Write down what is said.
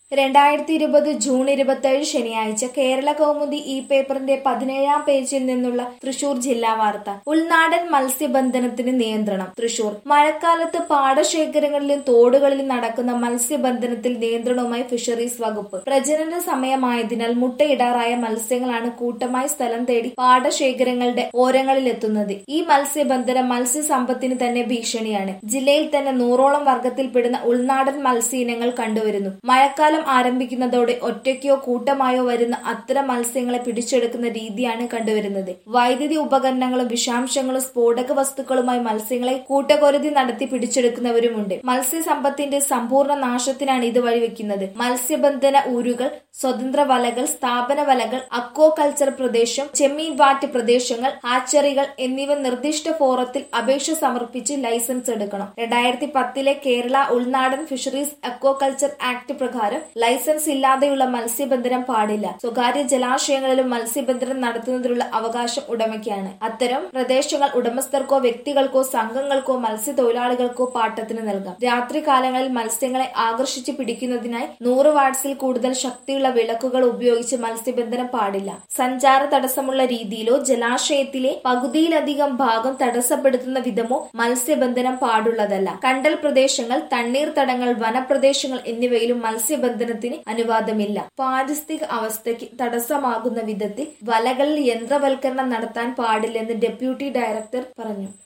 രണ്ടായിരത്തി ഇരുപത് ജൂൺ ഇരുപത്തേഴ് ശനിയാഴ്ച കേരള കൗമുദി ഈ പേപ്പറിന്റെ പതിനേഴാം പേജിൽ നിന്നുള്ള തൃശൂർ ജില്ലാ വാർത്ത ഉൾനാടൻ മത്സ്യബന്ധനത്തിന് നിയന്ത്രണം തൃശൂർ മഴക്കാലത്ത് പാടശേഖരങ്ങളിലും തോടുകളിലും നടക്കുന്ന മത്സ്യബന്ധനത്തിൽ നിയന്ത്രണവുമായി ഫിഷറീസ് വകുപ്പ് പ്രജനന സമയമായതിനാൽ മുട്ടയിടാറായ മത്സ്യങ്ങളാണ് കൂട്ടമായി സ്ഥലം തേടി പാടശേഖരങ്ങളുടെ ഓരങ്ങളിലെത്തുന്നത് ഈ മത്സ്യബന്ധനം മത്സ്യസമ്പത്തിന് തന്നെ ഭീഷണിയാണ് ജില്ലയിൽ തന്നെ നൂറോളം വർഗത്തിൽപ്പെടുന്ന ഉൾനാടൻ മത്സ്യ ഇനങ്ങൾ കണ്ടുവരുന്നു മഴക്കാലം ആരംഭിക്കുന്നതോടെ ഒറ്റയ്ക്കോ കൂട്ടമായോ വരുന്ന അത്തരം മത്സ്യങ്ങളെ പിടിച്ചെടുക്കുന്ന രീതിയാണ് കണ്ടുവരുന്നത് വൈദ്യുതി ഉപകരണങ്ങളും വിഷാംശങ്ങളും സ്ഫോടക വസ്തുക്കളുമായി മത്സ്യങ്ങളെ കൂട്ടകൊരുതി നടത്തി പിടിച്ചെടുക്കുന്നവരുമുണ്ട് മത്സ്യസമ്പത്തിന്റെ സമ്പൂർണ്ണ നാശത്തിനാണ് ഇത് വഴിവെക്കുന്നത് മത്സ്യബന്ധന ഊരുകൾ സ്വതന്ത്ര വലകൾ സ്ഥാപന വലകൾ അക്വോ കൾച്ചർ പ്രദേശം ചെമ്മീൻ വാറ്റ് പ്രദേശങ്ങൾ ഹാച്ചറികൾ എന്നിവ നിർദ്ദിഷ്ട ഫോറത്തിൽ അപേക്ഷ സമർപ്പിച്ച് ലൈസൻസ് എടുക്കണം രണ്ടായിരത്തി പത്തിലെ കേരള ഉൾനാടൻ ഫിഷറീസ് അക്വാകൾച്ചർ ആക്ട് പ്രകാരം ലൈസൻസ് ഇല്ലാതെയുള്ള മത്സ്യബന്ധനം പാടില്ല സ്വകാര്യ ജലാശയങ്ങളിലും മത്സ്യബന്ധനം നടത്തുന്നതിനുള്ള അവകാശം ഉടമയ്ക്കാണ് അത്തരം പ്രദേശങ്ങൾ ഉടമസ്ഥർക്കോ വ്യക്തികൾക്കോ സംഘങ്ങൾക്കോ മത്സ്യത്തൊഴിലാളികൾക്കോ പാട്ടത്തിന് നൽകാം രാത്രി കാലങ്ങളിൽ മത്സ്യങ്ങളെ ആകർഷിച്ച് പിടിക്കുന്നതിനായി നൂറ് വാട്സിൽ കൂടുതൽ ശക്തിയുള്ള വിളക്കുകൾ ഉപയോഗിച്ച് മത്സ്യബന്ധനം പാടില്ല സഞ്ചാര തടസ്സമുള്ള രീതിയിലോ ജലാശയത്തിലെ പകുതിയിലധികം ഭാഗം തടസ്സപ്പെടുത്തുന്ന വിധമോ മത്സ്യബന്ധനം പാടുള്ളതല്ല കണ്ടൽ പ്രദേശങ്ങൾ തണ്ണീർത്തടങ്ങൾ വനപ്രദേശങ്ങൾ എന്നിവയിലും മത്സ്യബന്ധനത്തിന് അനുവാദമില്ല പാരിസ്ഥിതിക അവസ്ഥയ്ക്ക് തടസ്സമാകുന്ന വിധത്തിൽ വലകളിൽ യന്ത്രവൽക്കരണം നടത്താൻ പാടില്ലെന്ന് ഡെപ്യൂട്ടി ഡയറക്ടർ പറഞ്ഞു